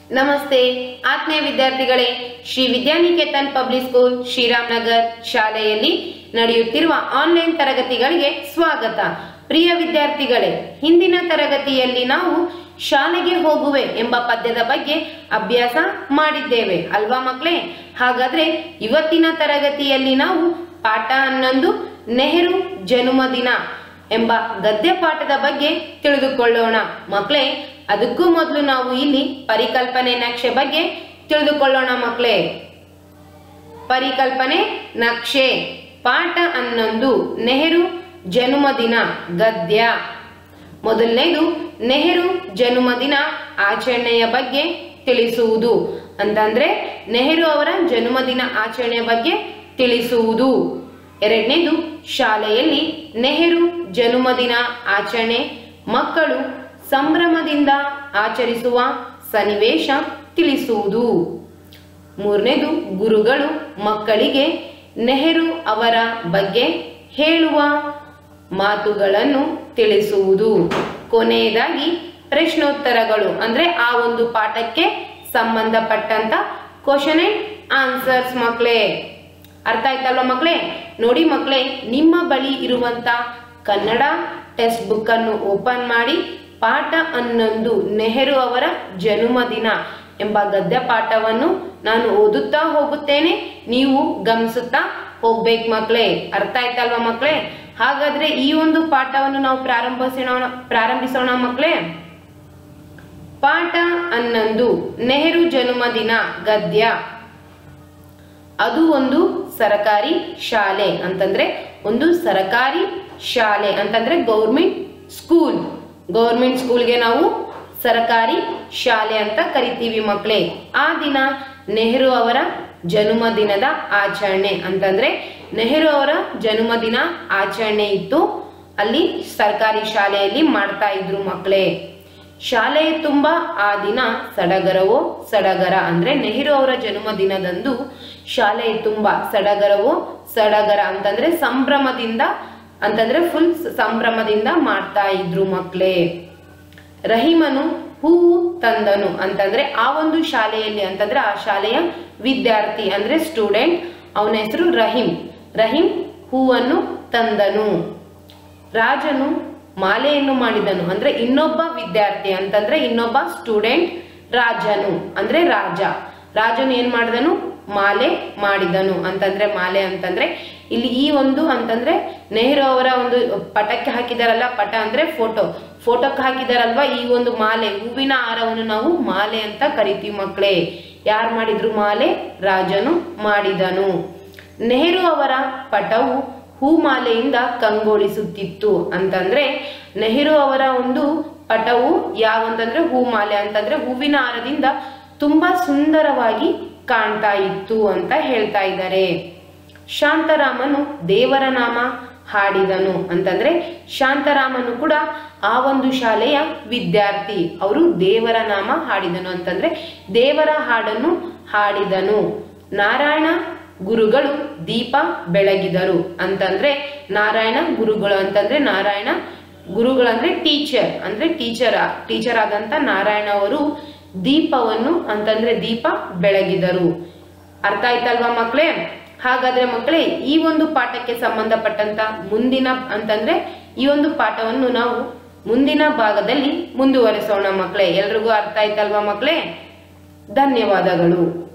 ನಮಸ್ತೆ ಆತ್ಮೀಯ ವಿದ್ಯಾರ್ಥಿಗಳೇ ಶ್ರೀ ವಿದ್ಯಾನಿಕೇತನ್ ಪಬ್ಲಿಕ್ ಸ್ಕೂಲ್ ಶ್ರೀರಾಮ್ ನಗರ್ ಶಾಲೆಯಲ್ಲಿ ನಡೆಯುತ್ತಿರುವ ಆನ್ಲೈನ್ ತರಗತಿಗಳಿಗೆ ಸ್ವಾಗತ ಪ್ರಿಯ ವಿದ್ಯಾರ್ಥಿಗಳೇ ಹಿಂದಿನ ತರಗತಿಯಲ್ಲಿ ನಾವು ಶಾಲೆಗೆ ಹೋಗುವೆ ಎಂಬ ಪದ್ಯದ ಬಗ್ಗೆ ಅಭ್ಯಾಸ ಮಾಡಿದ್ದೇವೆ ಅಲ್ವಾ ಮಕ್ಕಳೇ ಹಾಗಾದ್ರೆ ಇವತ್ತಿನ ತರಗತಿಯಲ್ಲಿ ನಾವು ಪಾಠ ಹನ್ನೊಂದು ನೆಹರು ಜನ್ಮದಿನ ಎಂಬ ಗದ್ಯ ಪಾಠದ ಬಗ್ಗೆ ತಿಳಿದುಕೊಳ್ಳೋಣ ಮಕ್ಕಳೇ ಅದಕ್ಕೂ ಮೊದಲು ನಾವು ಇಲ್ಲಿ ಪರಿಕಲ್ಪನೆ ನಕ್ಷೆ ಬಗ್ಗೆ ತಿಳಿದುಕೊಳ್ಳೋಣ ಮಕ್ಕಳೇ ಪರಿಕಲ್ಪನೆ ನಕ್ಷೆ ಪಾಠ ಹನ್ನೊಂದು ನೆಹರು ಜನ್ಮದಿನ ಗದ್ಯ ಮೊದಲನೇದು ನೆಹರು ಜನ್ಮದಿನ ಆಚರಣೆಯ ಬಗ್ಗೆ ತಿಳಿಸುವುದು ಅಂತಂದ್ರೆ ನೆಹರು ಅವರ ಜನ್ಮದಿನ ಆಚರಣೆಯ ಬಗ್ಗೆ ತಿಳಿಸುವುದು ಎರಡನೇದು ಶಾಲೆಯಲ್ಲಿ ನೆಹರು ಜನ್ಮದಿನ ಆಚರಣೆ ಮಕ್ಕಳು ಸಂಭ್ರಮದಿಂದ ಆಚರಿಸುವ ಸನ್ನಿವೇಶ ತಿಳಿಸುವುದು ಮೂರನೇದು ಗುರುಗಳು ಮಕ್ಕಳಿಗೆ ನೆಹರು ಅವರ ಬಗ್ಗೆ ಹೇಳುವ ಮಾತುಗಳನ್ನು ತಿಳಿಸುವುದು ಕೊನೆಯದಾಗಿ ಪ್ರಶ್ನೋತ್ತರಗಳು ಅಂದ್ರೆ ಆ ಒಂದು ಪಾಠಕ್ಕೆ ಸಂಬಂಧಪಟ್ಟಂತ ಕ್ವಶನ್ ಅಂಡ್ ಆನ್ಸರ್ಸ್ ಮಕ್ಕಳೇ ಅರ್ಥ ಆಯ್ತಲ್ವಾ ಮಕ್ಕಳೇ ನೋಡಿ ಮಕ್ಕಳೇ ನಿಮ್ಮ ಬಳಿ ಇರುವಂತ ಕನ್ನಡ ಟೆಕ್ಸ್ಟ್ ಬುಕ್ ಅನ್ನು ಓಪನ್ ಮಾಡಿ ಪಾಠ ಹನ್ನೊಂದು ನೆಹರು ಅವರ ಜನ್ಮದಿನ ಎಂಬ ಗದ್ಯ ಪಾಠವನ್ನು ನಾನು ಓದುತ್ತಾ ಹೋಗುತ್ತೇನೆ ನೀವು ಗಮನಿಸುತ್ತಾ ಹೋಗ್ಬೇಕು ಮಕ್ಕಳೇ ಅರ್ಥ ಆಯ್ತಲ್ವಾ ಮಕ್ಕಳೇ ಹಾಗಾದ್ರೆ ಈ ಒಂದು ಪಾಠವನ್ನು ನಾವು ಪ್ರಾರಂಭಿಸೋಣ ಪ್ರಾರಂಭಿಸೋಣ ಮಕ್ಕಳೇ ಪಾಠ ಹನ್ನೊಂದು ನೆಹರು ಜನ್ಮದಿನ ಗದ್ಯ ಅದು ಒಂದು ಸರಕಾರಿ ಶಾಲೆ ಅಂತಂದ್ರೆ ಒಂದು ಸರಕಾರಿ ಶಾಲೆ ಅಂತಂದ್ರೆ ಗೌರ್ಮೆಂಟ್ ಸ್ಕೂಲ್ ಗೌರ್ಮೆಂಟ್ ಸ್ಕೂಲ್ಗೆ ನಾವು ಸರಕಾರಿ ಶಾಲೆ ಅಂತ ಕರಿತೀವಿ ಮಕ್ಕಳೇ ಆ ದಿನ ನೆಹರು ಅವರ ಜನ್ಮದಿನದ ಆಚರಣೆ ಅಂತಂದ್ರೆ ನೆಹರು ಅವರ ಜನ್ಮದಿನ ಆಚರಣೆ ಇತ್ತು ಅಲ್ಲಿ ಸರ್ಕಾರಿ ಶಾಲೆಯಲ್ಲಿ ಮಾಡ್ತಾ ಇದ್ರು ಮಕ್ಕಳೇ ಶಾಲೆಯ ತುಂಬ ಆ ದಿನ ಸಡಗರವೋ ಸಡಗರ ಅಂದ್ರೆ ನೆಹರು ಅವರ ಜನ್ಮದಿನದಂದು ಶಾಲೆಯ ತುಂಬ ಸಡಗರವೋ ಸಡಗರ ಅಂತಂದ್ರೆ ಸಂಭ್ರಮದಿಂದ ಅಂತಂದ್ರೆ ಫುಲ್ ಸಂಭ್ರಮದಿಂದ ಮಾಡ್ತಾ ಇದ್ರು ಮಕ್ಕಳೇ ರಹೀಮನು ಹೂವು ತಂದನು ಅಂತಂದ್ರೆ ಆ ಒಂದು ಶಾಲೆಯಲ್ಲಿ ಅಂತಂದ್ರೆ ಆ ಶಾಲೆಯ ವಿದ್ಯಾರ್ಥಿ ಅಂದ್ರೆ ಸ್ಟೂಡೆಂಟ್ ಅವನ ಹೆಸರು ರಹೀಂ ರಹೀಂ ಹೂವನ್ನು ತಂದನು ರಾಜನು ಮಾಲೆಯನ್ನು ಮಾಡಿದನು ಅಂದ್ರೆ ಇನ್ನೊಬ್ಬ ವಿದ್ಯಾರ್ಥಿ ಅಂತಂದ್ರೆ ಇನ್ನೊಬ್ಬ ಸ್ಟೂಡೆಂಟ್ ರಾಜನು ಅಂದ್ರೆ ರಾಜ ರಾಜನು ಏನ್ ಮಾಡಿದನು ಮಾಲೆ ಮಾಡಿದನು ಅಂತಂದ್ರೆ ಮಾಲೆ ಅಂತಂದ್ರೆ ಇಲ್ಲಿ ಈ ಒಂದು ಅಂತಂದ್ರೆ ನೆಹರು ಅವರ ಒಂದು ಪಟಕ್ಕೆ ಹಾಕಿದಾರಲ್ಲ ಪಟ ಅಂದ್ರೆ ಫೋಟೋ ಫೋಟೋಕ್ಕೆ ಹಾಕಿದಾರಲ್ವಾ ಈ ಒಂದು ಮಾಲೆ ಹೂವಿನ ಹಾರವನ್ನು ನಾವು ಮಾಲೆ ಅಂತ ಕರಿತೀವಿ ಮಕ್ಕಳೇ ಯಾರು ಮಾಡಿದ್ರು ಮಾಲೆ ರಾಜನು ಮಾಡಿದನು ನೆಹರು ಅವರ ಪಟವು ಹೂಮಾಲೆಯಿಂದ ಕಂಗೊಳಿಸುತ್ತಿತ್ತು ಅಂತಂದ್ರೆ ನೆಹರು ಅವರ ಒಂದು ಪಟವು ಯಾವಂತಂದ್ರೆ ಹೂಮಾಲೆ ಅಂತಂದ್ರೆ ಹೂವಿನ ಹಾರದಿಂದ ತುಂಬಾ ಸುಂದರವಾಗಿ ಕಾಣ್ತಾ ಇತ್ತು ಅಂತ ಹೇಳ್ತಾ ಇದ್ದಾರೆ ಶಾಂತರಾಮನು ದೇವರ ನಾಮ ಹಾಡಿದನು ಅಂತಂದ್ರೆ ಶಾಂತರಾಮನು ಕೂಡ ಆ ಒಂದು ಶಾಲೆಯ ವಿದ್ಯಾರ್ಥಿ ಅವರು ದೇವರ ನಾಮ ಹಾಡಿದನು ಅಂತಂದ್ರೆ ದೇವರ ಹಾಡನ್ನು ಹಾಡಿದನು ನಾರಾಯಣ ಗುರುಗಳು ದೀಪ ಬೆಳಗಿದರು ಅಂತಂದ್ರೆ ನಾರಾಯಣ ಗುರುಗಳು ಅಂತಂದ್ರೆ ನಾರಾಯಣ ಗುರುಗಳಂದ್ರೆ ಟೀಚರ್ ಅಂದ್ರೆ ಟೀಚರ್ ಟೀಚರ್ ಆದಂತ ನಾರಾಯಣ ಅವರು ದೀಪವನ್ನು ಅಂತಂದ್ರೆ ದೀಪ ಬೆಳಗಿದರು ಅರ್ಥ ಆಯ್ತಲ್ವಾ ಮಕ್ಕಳೇ ಹಾಗಾದ್ರೆ ಮಕ್ಕಳೇ ಈ ಒಂದು ಪಾಠಕ್ಕೆ ಸಂಬಂಧಪಟ್ಟಂತ ಮುಂದಿನ ಅಂತಂದ್ರೆ ಈ ಒಂದು ಪಾಠವನ್ನು ನಾವು ಮುಂದಿನ ಭಾಗದಲ್ಲಿ ಮುಂದುವರಿಸೋಣ ಮಕ್ಕಳೇ ಎಲ್ರಿಗೂ ಅರ್ಥ ಆಯ್ತಲ್ವಾ ಮಕ್ಕಳೇ ಧನ್ಯವಾದಗಳು